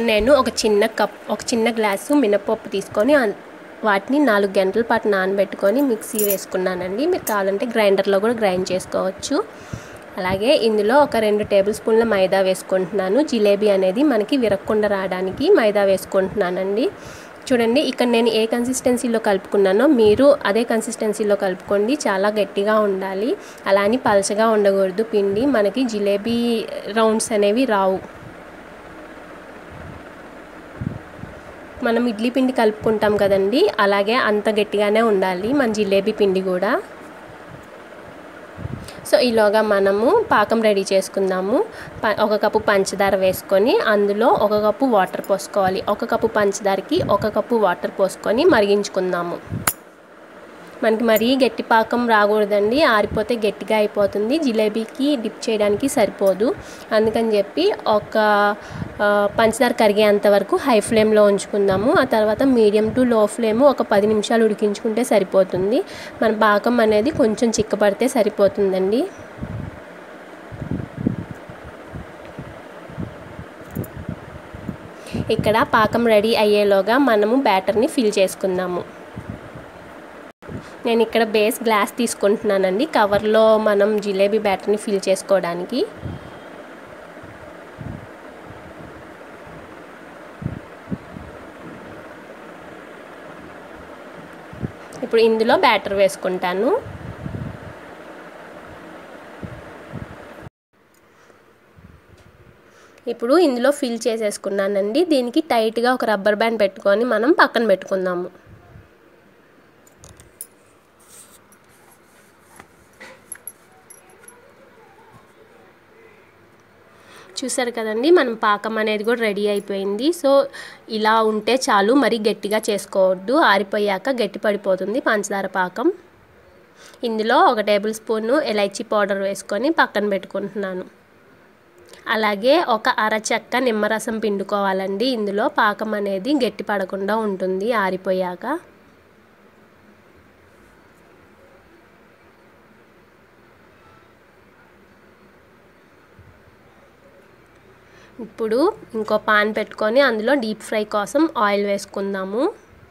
నేను ఒక చిన్న కప్ ఒక చిన్న గ్లాసు మినపప్పు తీసుకొని అన్- వాటిని నాలుగు గంటల పాటు నానబెట్టుకొని మిక్సీ వేసుకున్నానండి మీరు కావాలంటే గ్రైండర్లో కూడా గ్రైండ్ చేసుకోవచ్చు అలాగే ఇందులో ఒక రెండు టేబుల్ స్పూన్ల మైదా వేసుకుంటున్నాను జిలేబీ అనేది మనకి విరక్కుండా రావడానికి మైదా వేసుకుంటున్నానండి చూడండి ఇక్కడ నేను ఏ కన్సిస్టెన్సీలో కలుపుకున్నానో మీరు అదే కన్సిస్టెన్సీలో కలుపుకోండి చాలా గట్టిగా ఉండాలి అలా అని పలచగా ఉండకూడదు పిండి మనకి జిలేబీ రౌండ్స్ అనేవి రావు మనం ఇడ్లీ పిండి కలుపుకుంటాం కదండి అలాగే అంత గట్టిగానే ఉండాలి మన జిలేబీ పిండి కూడా సో ఈలోగా మనము పాకం రెడీ చేసుకుందాము ప- ఒక కప్పు పంచదార వేసుకొని అందులో ఒక కప్పు వాటర్ పోసుకోవాలి ఒక కప్పు పంచదారకి ఒక కప్పు వాటర్ పోసుకొని మరిగించుకుందాము మనకి మరీ గట్టి పాకం రాకూడదండి ఆరిపోతే గట్టిగా అయిపోతుంది జిలేబీకి డిప్ చేయడానికి సరిపోదు అందుకని చెప్పి ఒక ఆ, పంచదార కరిగేంత వరకు హై ఫ్లేమ్లో ఉంచుకుందాము ఆ తర్వాత మీడియం టు లో ఫ్లేమ్ ఒక పది నిమిషాలు ఉడికించుకుంటే సరిపోతుంది మన పాకం అనేది కొంచెం చిక్కబడితే సరిపోతుందండి ఇక్కడ పాకం రెడీ అయ్యేలోగా మనము బ్యాటర్ని ఫిల్ చేసుకుందాము నేను ఇక్కడ బేస్ గ్లాస్ తీసుకుంటున్నానండి కవర్లో మనం జిలేబీ బ్యాటర్ని ఫిల్ చేసుకోవడానికి ఇప్పుడు ఇందులో బ్యాటర్ వేసుకుంటాను ఇప్పుడు ఇందులో ఫిల్ చేసేసుకున్నానండి దీనికి టైట్గా ఒక రబ్బర్ బ్యాండ్ పెట్టుకొని మనం పక్కన పెట్టుకుందాము చూసారు కదండి మనం పాకం అనేది కూడా రెడీ అయిపోయింది సో ఇలా ఉంటే చాలు మరీ గట్టిగా చేసుకోవద్దు ఆరిపోయాక గట్టి పడిపోతుంది పంచదార పాకం ఇందులో ఒక టేబుల్ స్పూను ఎలైచీ పౌడర్ వేసుకొని పక్కన పెట్టుకుంటున్నాను అలాగే ఒక అరచెక్క నిమ్మరసం పిండుకోవాలండి ఇందులో పాకం అనేది గట్టి పడకుండా ఉంటుంది ఆరిపోయాక ఇప్పుడు ఇంకో పాన్ పెట్టుకొని అందులో డీప్ ఫ్రై కోసం ఆయిల్ వేసుకుందాము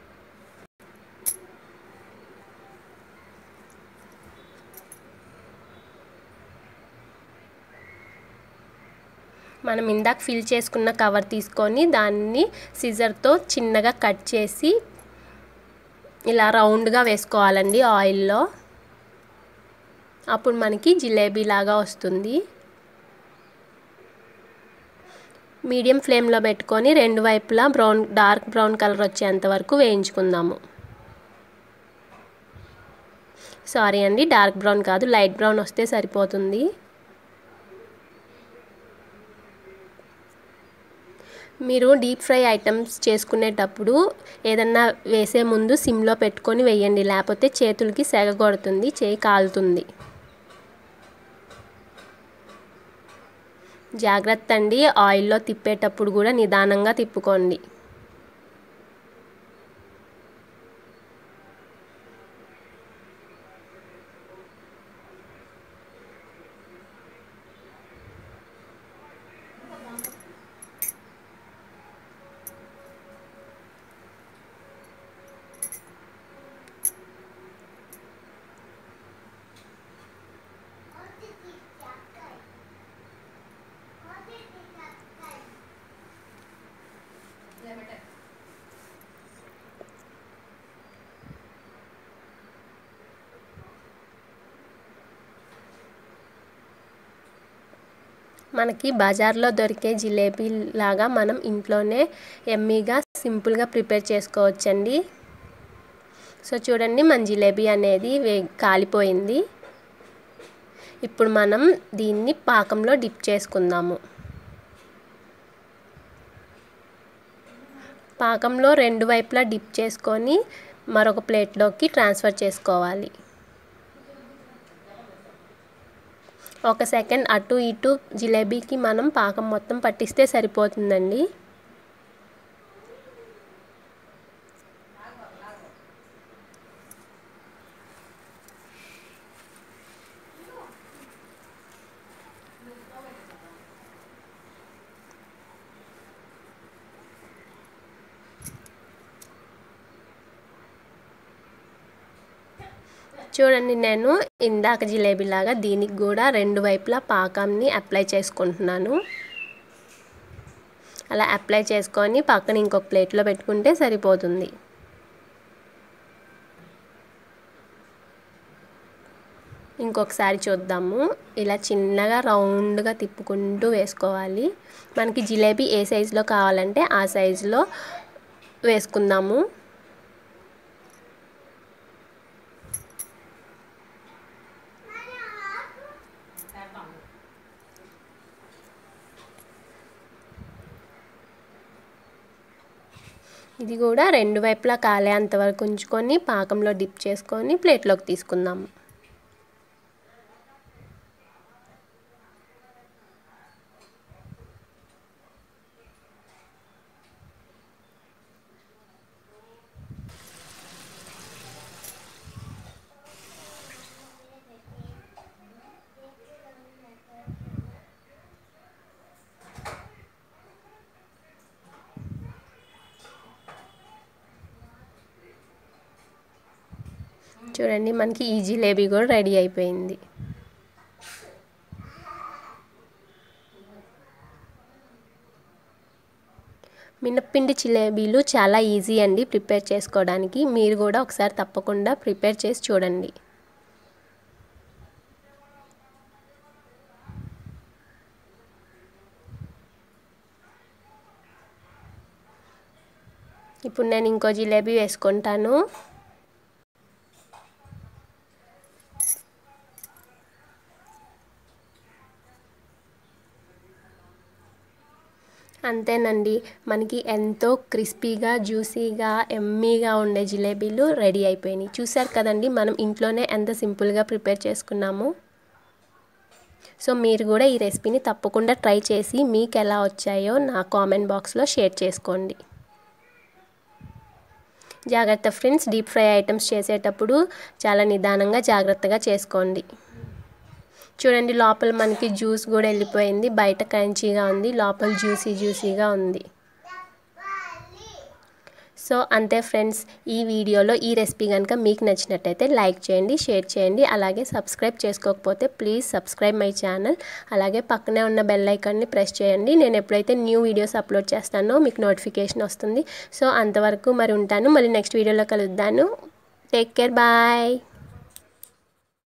మనం ఇందాక ఫిల్ చేసుకున్న కవర్ తీసుకొని దాన్ని సిజర్తో చిన్నగా కట్ చేసి ఇలా రౌండ్గా వేసుకోవాలండి ఆయిల్లో అప్పుడు మనకి జిలేబీ లాగా వస్తుంది మీడియం ఫ్లేమ్లో పెట్టుకొని రెండు వైపులా బ్రౌన్ డార్క్ బ్రౌన్ కలర్ వచ్చేంత వరకు వేయించుకుందాము సారీ అండి డార్క్ బ్రౌన్ కాదు లైట్ బ్రౌన్ వస్తే సరిపోతుంది మీరు డీప్ ఫ్రై ఐటమ్స్ చేసుకునేటప్పుడు ఏదన్నా వేసే ముందు సిమ్లో పెట్టుకొని వేయండి లేకపోతే చేతులకి సెగ కొడుతుంది చేయి కాలుతుంది జాగ్రత్త అండి ఆయిల్లో తిప్పేటప్పుడు కూడా నిదానంగా తిప్పుకోండి మనకి బజార్లో దొరికే జిలేబీ లాగా మనం ఇంట్లోనే ఎమ్మీగా సింపుల్గా ప్రిపేర్ చేసుకోవచ్చండి సో చూడండి మన జిలేబీ అనేది వే కాలిపోయింది ఇప్పుడు మనం దీన్ని పాకంలో డిప్ చేసుకుందాము పాకంలో రెండు వైపులా డిప్ చేసుకొని మరొక ప్లేట్లోకి ట్రాన్స్ఫర్ చేసుకోవాలి ఒక సెకండ్ అటు ఇటు జిలేబీకి మనం పాకం మొత్తం పట్టిస్తే సరిపోతుందండి చూడండి నేను ఇందాక జిలేబీలాగా దీనికి కూడా రెండు వైపులా పాకంని అప్లై చేసుకుంటున్నాను అలా అప్లై చేసుకొని పక్కన ఇంకొక ప్లేట్లో పెట్టుకుంటే సరిపోతుంది ఇంకొకసారి చూద్దాము ఇలా చిన్నగా రౌండ్గా తిప్పుకుంటూ వేసుకోవాలి మనకి జిలేబీ ఏ సైజులో కావాలంటే ఆ సైజులో వేసుకుందాము ఇది కూడా రెండు వైపులా కాలే అంతవరకు ఉంచుకొని పాకంలో డిప్ చేసుకొని ప్లేట్లోకి తీసుకుందాము చూడండి మనకి ఈ జిలేబీ కూడా రెడీ అయిపోయింది మినప్పిండి జిలేబీలు చాలా ఈజీ అండి ప్రిపేర్ చేసుకోవడానికి మీరు కూడా ఒకసారి తప్పకుండా ప్రిపేర్ చేసి చూడండి ఇప్పుడు నేను ఇంకో జిలేబీ వేసుకుంటాను అంతేనండి మనకి ఎంతో క్రిస్పీగా జ్యూసీగా ఎమ్మీగా ఉండే జిలేబీలు రెడీ అయిపోయినాయి చూసారు కదండి మనం ఇంట్లోనే ఎంత సింపుల్గా ప్రిపేర్ చేసుకున్నాము సో మీరు కూడా ఈ రెసిపీని తప్పకుండా ట్రై చేసి మీకు ఎలా వచ్చాయో నా కామెంట్ బాక్స్లో షేర్ చేసుకోండి జాగ్రత్త ఫ్రెండ్స్ డీప్ ఫ్రై ఐటమ్స్ చేసేటప్పుడు చాలా నిదానంగా జాగ్రత్తగా చేసుకోండి చూడండి లోపల మనకి జ్యూస్ కూడా వెళ్ళిపోయింది బయట క్రంచీగా ఉంది లోపల జ్యూసీ జ్యూసీగా ఉంది సో అంతే ఫ్రెండ్స్ ఈ వీడియోలో ఈ రెసిపీ కనుక మీకు నచ్చినట్టయితే లైక్ చేయండి షేర్ చేయండి అలాగే సబ్స్క్రైబ్ చేసుకోకపోతే ప్లీజ్ సబ్స్క్రైబ్ మై ఛానల్ అలాగే పక్కనే ఉన్న బెల్ ఐకాన్ని ప్రెస్ చేయండి నేను ఎప్పుడైతే న్యూ వీడియోస్ అప్లోడ్ చేస్తానో మీకు నోటిఫికేషన్ వస్తుంది సో అంతవరకు మరి ఉంటాను మళ్ళీ నెక్స్ట్ వీడియోలో కలుద్దాను టేక్ కేర్ బాయ్